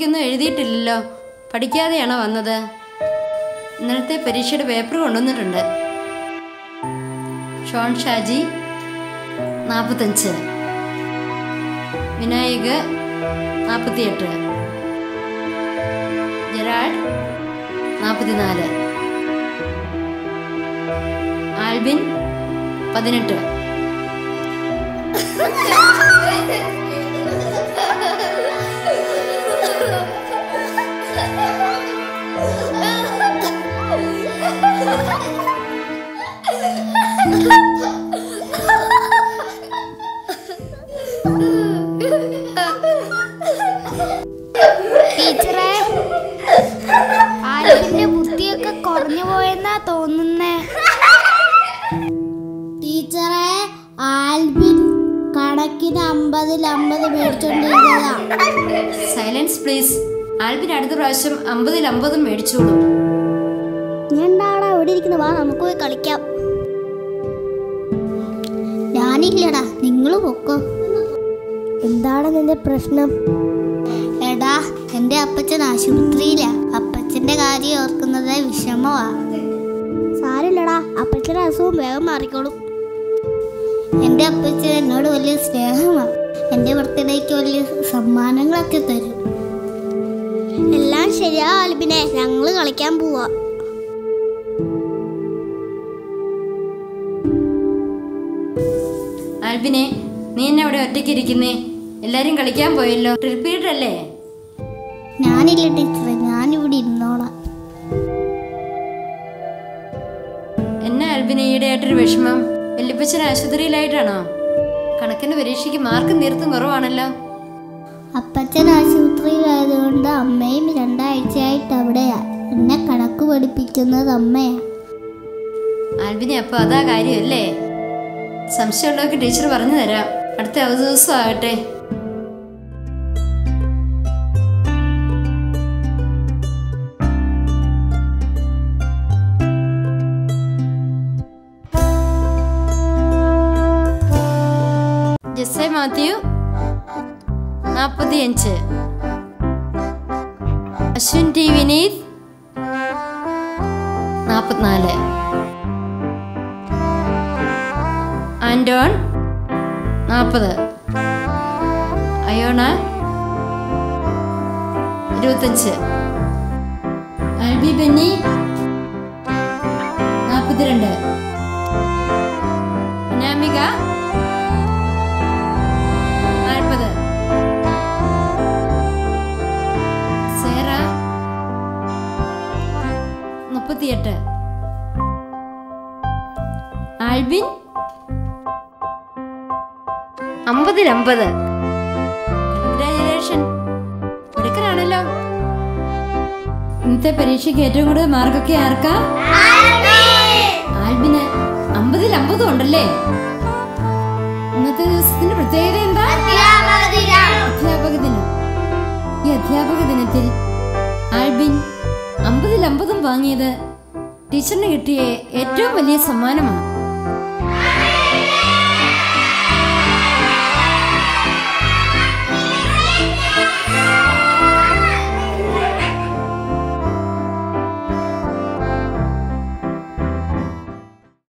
പരീക്ഷയ്ക്കൊന്നും എഴുതിയിട്ടില്ലല്ലോ പഠിക്കാതെയാണോ വന്നത് ഇന്നലത്തെ പരീക്ഷയുടെ പേപ്പർ കൊണ്ടുവന്നിട്ടുണ്ട് ഷോൺ ഷാജി നാൽപ്പത്തഞ്ച് വിനായക് നാൽപ്പത്തിയെട്ട് ജെറാഡ് നാൽപ്പത്തിനാല് ആൽബിൻ പതിനെട്ട് ടീച്ചറെ ആൽബിന്റെ ബുദ്ധിയൊക്കെ കുറഞ്ഞു പോയെന്നാ തോന്നുന്നേ ടീച്ചറെ ആൽബിൻ കണക്കിന് അമ്പതിൽ അമ്പത് മേടിച്ചോണ്ടിരുന്നതാ സൈലൻസ് പ്ലീസ് ആൽബിൻ അടുത്ത പ്രാവശ്യം അമ്പതിൽ അമ്പതും മേടിച്ചോളൂ ഞാൻ എന്താടാ ഇവിടെ ഇരിക്കുന്നത് വാ നമുക്ക് പോയി കളിക്കാം ഞാനില്ലടാ നിങ്ങൾ പൊക്കോ എന്താണ് നിന്റെ പ്രശ്നം എടാ എന്റെ അപ്പച്ചൻ ആശുപത്രിയിലാ അപ്പച്ചന്റെ കാര്യം ഓർക്കുന്നത് വിഷമമാ സാരില്ലടാ അപ്പച്ചന്റെ അസുഖം വേഗം മാറിക്കോളും എന്റെ അപ്പച്ചൻ എന്നോട് വലിയ സ്നേഹമാണ് എന്റെ ബർത്ത്ഡേക്ക് വലിയ സമ്മാനങ്ങളൊക്കെ തരും എല്ലാം ശരിയാ ആൽബിനെ ഞങ്ങള് കളിക്കാൻ പോവാ ആൽബിനെ നീ എന്നെ അവിടെ ഒറ്റയ്ക്ക് ഇരിക്കുന്നേ എല്ലാരും കളിക്കാൻ പോയല്ലോ റിപ്പീറ്റ് അല്ലേ ഞാനില്ല ടീച്ചറെ ഞാനിവിടെ ഇരുന്നോളാം എന്നെ ആൽബിനെ ഈയിടെയായിട്ടൊരു വിഷമം വല്യപ്പച്ചൻ ആശുപത്രിയിലായിട്ടാണോ കണക്കിന് പരീക്ഷയ്ക്ക് മാർക്ക് തീർത്തും കുറവാണല്ലോ അപ്പച്ചൻ ആശുപത്രിയിലായതുകൊണ്ട് അമ്മയും രണ്ടാഴ്ചയായിട്ട് അവിടെയാ എന്നെ കണക്ക് പഠിപ്പിക്കുന്നത് അമ്മയാ ആൽബിനെ അപ്പൊ അതാ കാര്യമല്ലേ സംശയമുള്ളവർക്ക് ടീച്ചർ പറഞ്ഞു തരാം അടുത്ത അവധി ദിവസം ആകട്ടെ ജെസ്സെ മാത്യു നാൽപ്പത്തിയഞ്ച് അശ്വിൻ ടി വിനീത് നാൽപ്പത്തിനാല് ആൻഡോൺ നാൽപ്പത് അയോണ ഇരുപത്തഞ്ച് ആൽബി ബെന്നി നാൽപ്പത്തിരണ്ട് അനാമിക നാൽപ്പത് സേറ മുപ്പത്തിയെട്ട് ആൽബിൻ അമ്പതിൽ അമ്പത് കൺഗ്രാജുലേഷൻ മിടുക്കനാണല്ലോ ഇന്നത്തെ പരീക്ഷയ്ക്ക് ഏറ്റവും കൂടുതൽ മാർക്കൊക്കെ ആർക്കാ ആൽബിന് അമ്പതിൽ അമ്പതും ഉണ്ടല്ലേ ഇന്നത്തെ ദിവസത്തിന്റെ പ്രത്യേകത എന്താ അധ്യാപക ദിനം ഈ അധ്യാപക ദിനത്തിൽ ആൽബിൻ അമ്പതിൽ അമ്പതും വാങ്ങിയത് ടീച്ചറിന് കിട്ടിയ ഏറ്റവും വലിയ സമ്മാനമാണ്